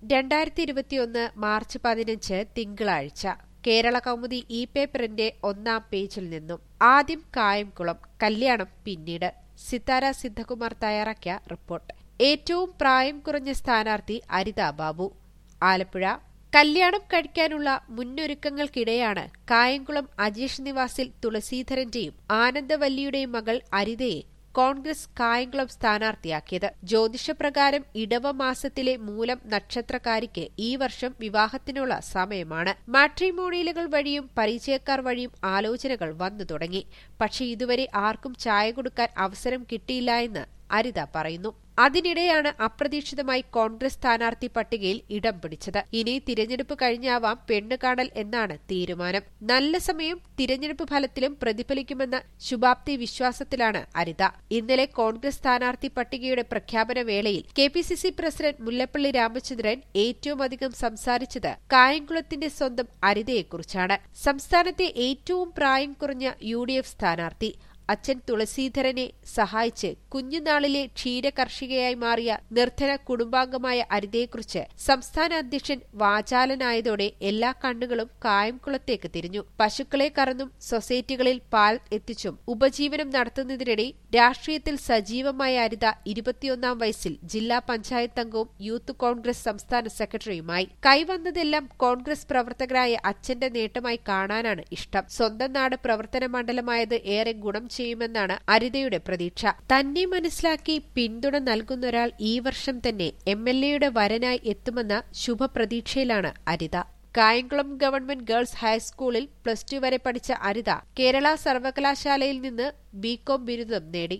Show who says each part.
Speaker 1: രണ്ടായിരത്തി ഇരുപത്തിയൊന്ന് മാർച്ച് പതിനഞ്ച് തിങ്കളാഴ്ച കേരള കൗമുദി ഇ പേപ്പറിന്റെ ഒന്നാം പേജിൽ നിന്നും ആദ്യം കായംകുളം കല്യാണം പിന്നീട് സിത്താര സിദ്ധകുമാർ തയ്യാറാക്കിയ റിപ്പോർട്ട് ഏറ്റവും പ്രായം കുറഞ്ഞ സ്ഥാനാർത്ഥി അരിത ബാബു ആലപ്പുഴ കല്യാണം കഴിക്കാനുള്ള മുന്നൊരുക്കങ്ങൾക്കിടെയാണ് കായംകുളം അജീഷ് നിവാസിൽ തുളസീധരന്റെയും ആനന്ദവല്ലിയുടെയും മകൾ അരിതയെ കോൺഗ്രസ് കായംകുളം സ്ഥാനാർത്ഥിയാക്കിയത് ജ്യോതിഷപ്രകാരം ഇടവ മാസത്തിലെ മൂലം നക്ഷത്രക്കാരിക്ക് ഈ വർഷം വിവാഹത്തിനുള്ള സമയമാണ് മാട്രിമോണിയലുകൾ വഴിയും പരിചയക്കാർ വഴിയും ആലോചനകൾ വന്നു തുടങ്ങി പക്ഷെ ഇതുവരെ ആർക്കും ചായ കൊടുക്കാൻ അവസരം കിട്ടിയില്ല എന്ന് അരിത പറയുന്നു അതിനിടെയാണ് അപ്രതീക്ഷിതമായി കോൺഗ്രസ് സ്ഥാനാർത്ഥി പട്ടികയിൽ ഇടം പിടിച്ചത് ഇനി തിരഞ്ഞെടുപ്പ് കഴിഞ്ഞാവാം പെണ്ണ് കാണൽ എന്നാണ് തീരുമാനം നല്ല സമയം തിരഞ്ഞെടുപ്പ് ഫലത്തിലും പ്രതിഫലിക്കുമെന്ന ശുഭാപ്തി വിശ്വാസത്തിലാണ് അരിത ഇന്നലെ കോൺഗ്രസ് സ്ഥാനാർത്ഥി പട്ടികയുടെ പ്രഖ്യാപന വേളയിൽ K P C C president Mullappally Ramachandran ഏറ്റവും അധികം സംസാരിച്ചത് കായംകുളത്തിന്റെ സ്വന്തം അരിതയെക്കുറിച്ചാണ് സംസ്ഥാനത്തെ ഏറ്റവും പ്രായം കുറഞ്ഞ യു ഡി എഫ് സ്ഥാനാർത്ഥി അച്ഛൻ തുളസീധരനെ സഹായിച്ച് കുഞ്ഞുനാളിലെ ക്ഷീരകർഷികയായി മാറിയ നിർധന കുടുംബാംഗമായ അരിതയെക്കുറിച്ച് സംസ്ഥാന അധ്യക്ഷൻ വാചാലനായതോടെ എല്ലാ കണ്ണുകളും കായംകുളത്തേക്ക് തിരിഞ്ഞു പശുക്കളെ കറന്നും സൊസൈറ്റികളിൽ പാൽ എത്തിച്ചും ഉപജീവനം നടത്തുന്നതിനിടെ രാഷ്ട്രീയത്തിൽ സജീവമായ അരിത ഇരുപത്തിയൊന്നാം വയസ്സിൽ ജില്ലാ പഞ്ചായത്ത് അംഗവും യൂത്ത് കോൺഗ്രസ് സംസ്ഥാന സെക്രട്ടറിയുമായി കൈവന്നതെല്ലാം കോൺഗ്രസ് പ്രവർത്തകരായ അച്ഛന്റെ നേട്ടമായി കാണാനാണ് ഇഷ്ടം സ്വന്തം നാട് പ്രവർത്തന മണ്ഡലമായത് ഏറെ ഗുണം ചെയ്യുമെന്നാണ് അരിതയുടെ പ്രതീക്ഷ തന്നെ മനസ്സിലാക്കി പിന്തുണ നൽകുന്നൊരാൾ ഈ വർഷം തന്നെ എം എൽ എയുടെ വരനായി എത്തുമെന്ന ശുഭപ്രതീക്ഷയിലാണ് അരിത കായംകുളം ഗവൺമെന്റ് ഗേൾസ് ഹൈസ്കൂളിൽ പ്ലസ് ടു വരെ പഠിച്ച അരിത കേരള സർവകലാശാലയിൽ നിന്ന് ബികോം ബിരുദം നേടി